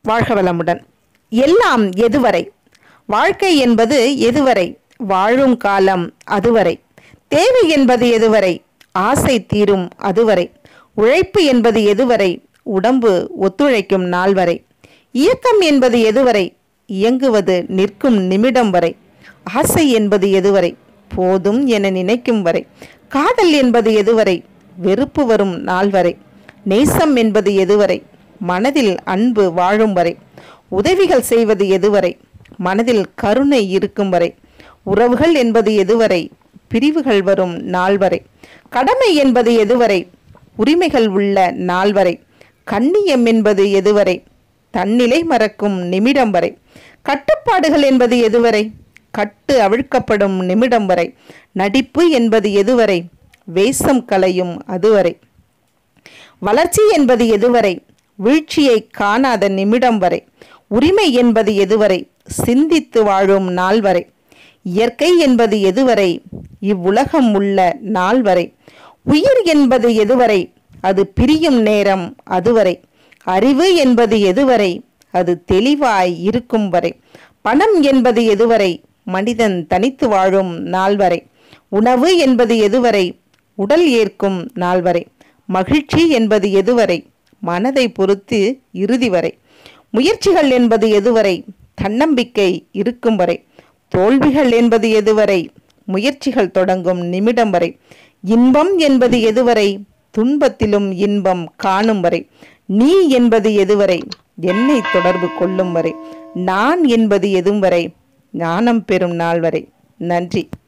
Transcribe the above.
வாழ்க வளமுடன் எல்லாம் எதுவரை வாழ்க்கை என்பது எதுவரை வாழும் காலம் அதுவரை தேவை என்பது எதுவரை ஆசை தீரும் அதுவரை உழைப்பு என்பது எதுவரை உடம்பு ஒத்துழைக்கும் நாள் வரை இயக்கம் என்பது எதுவரை இயங்குவது நிற்கும் நிமிடம் வரை ஆசை என்பது எதுவரை போதும் என நினைக்கும் வரை காதல் என்பது எதுவரை வெறுப்பு வரும் நாள் வரை நேசம் என்பது எதுவரை மனதில் அன்பு வாழும் வரை உதவிகள் செய்வது எதுவரை மனதில் கருணை இருக்கும் வரை உறவுகள் என்பது எதுவரை பிரிவுகள் வரும் நாள் வரை கடமை என்பது எதுவரை உரிமைகள் உள்ள நாள் வரை கண்ணியம் என்பது எதுவரை தன்னிலை மறக்கும் நிமிடம் வரை கட்டுப்பாடுகள் என்பது எதுவரை கட்டு அவிழ்க்கப்படும் நிமிடம் வரை நடிப்பு என்பது எதுவரை வேஷம் கலையும் அதுவரை வளர்ச்சி என்பது எதுவரை வீழ்ச்சியை காணாத நிமிடம் வரை உரிமை என்பது எதுவரை சிந்தித்து வாழும் நாள் வரை இயற்கை என்பது எதுவரை இவ்வுலகம் உள்ள நாள் வரை உயிர் என்பது எதுவரை அது பிரியும் நேரம் அதுவரை அறிவு என்பது எதுவரை அது தெளிவாய் இருக்கும் வரை பணம் என்பது எதுவரை மனிதன் தனித்து வாழும் நாள் வரை உணவு என்பது எதுவரை உடல் ஏற்கும் நாள் வரை மகிழ்ச்சி என்பது எதுவரை மனதை பொறுத்து இறுதி வரை முயற்சிகள் என்பது எதுவரை தன்னம்பிக்கை இருக்கும் வரை தோல்விகள் என்பது எதுவரை முயற்சிகள் தொடங்கும் நிமிடம் வரை இன்பம் என்பது எதுவரை துன்பத்திலும் இன்பம் காணும் வரை நீ என்பது எதுவரை என்னை தொடர்பு கொள்ளும் வரை நான் என்பது எதுவும் வரை ஞானம் பெறும் நாள் வரை நன்றி